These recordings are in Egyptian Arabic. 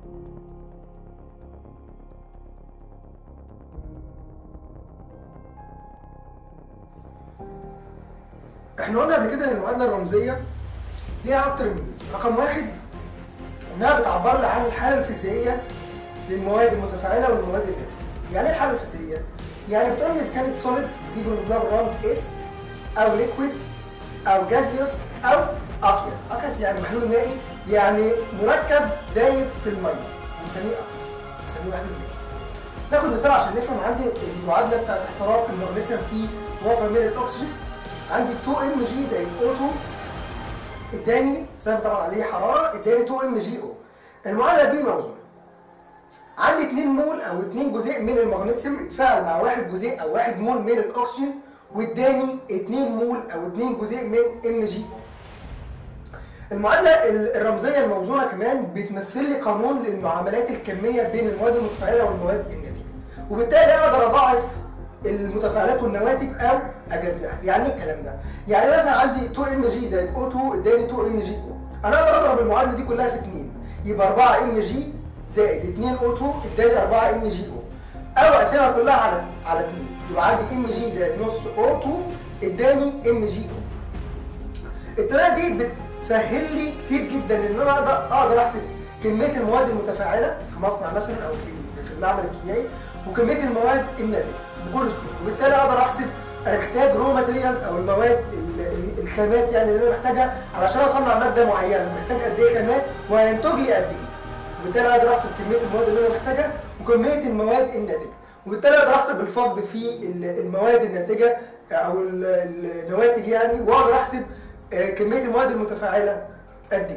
احنا قلنا قبل كده ان المعادله الرمزيه ليها اكتر من ميزه رقم واحد انها بتعبر لي عن الحاله الفيزيائيه للمواد المتفاعله والمواد الناتجه يعني ايه الحاله الفيزيائيه يعني بتقول لي اذا كانت سوليد دي بنقول لها بالرمز اس او ليكويد او جازيوس او اكياس اكياس يعني محلول مائي يعني مركب دايب في الميه بنسميه اكياس بنسميه محلول مائي ناخد مثال عشان نفهم عندي المعادله بتاعت احتراق المغنيسيوم في وفر من الاكسجين عندي 2 ام جي زائد او 2 اداني سبب طبعا عليه حراره اداني 2 ام جي او المعادله دي موزونه عندي 2 مول او 2 جزيء من المغنيسيوم اتفاعل مع 1 جزيء او 1 مول من الاكسجين واداني 2 مول او 2 جزيء من ام جي او المعادله الرمزيه الموزونه كمان بتمثل لي قانون للمعاملات الكميه بين المواد المتفاعله والمواد الناتجه وبالتالي اقدر اضاعف المتفاعلات والنواتج او اجزئها يعني ايه الكلام ده يعني مثلا عندي 2 ام جي زائد او 2 اداني 2 ام جي او انا اقدر اضرب المعادله دي كلها في 2 يبقى 4 ام جي زائد 2 او 2 اداني 4 ام جي او او اقسمها كلها على على 2 يبقى عندي ام جي زائد نص او 2 اداني ام جي او الطريقه دي بتسهل لي كتير جدا ان انا اقدر اقدر احسب كميه المواد المتفاعله في مصنع مثلا او في في المعمل الكيميائي وكميه المواد الناتجه بكل سهوله وبالتالي اقدر احسب انا محتاج رو ماتيريالز او المواد الخامات يعني اللي انا محتاجها علشان اصنع ماده معينه محتاج قد ايه خامات وهينتج لي قد ايه وبالتالي اقدر احسب كميه المواد اللي انا محتاجها وكميه المواد الناتجه وبالتالي اقدر احسب الفقد في المواد الناتجه او النواتج يعني واقدر احسب كميه المواد المتفاعله قد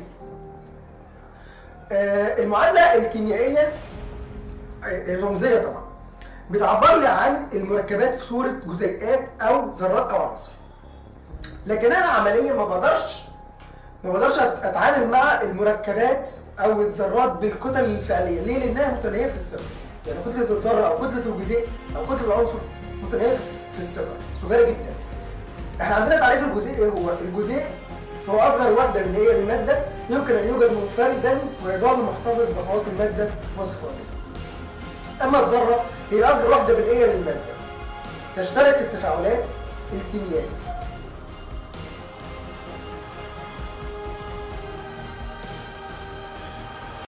ايه المعادله الكيميائيه الرمزيه طبعا بتعبر لي عن المركبات في صوره جزيئات او ذرات او عناصر لكن انا عمليا ما بقدرش ما بقدرش اتعامل مع المركبات او الذرات بالكتل الفعليه ليه لانها متناهيه في الصغر يعني كتله الذره او كتله الجزيء او كتله العنصر متناهيه في الصغر صغيره جدا احنا عندنا تعريف الجزيء ايه هو الجزيء هو اصغر وحده من هي الماده يمكن ان يوجد منفردا ويظل محتفظ بخواص الماده وصفاتها اما الذره هي اصغر وحده بالنسبه للماده تشترك في التفاعلات الكيميائيه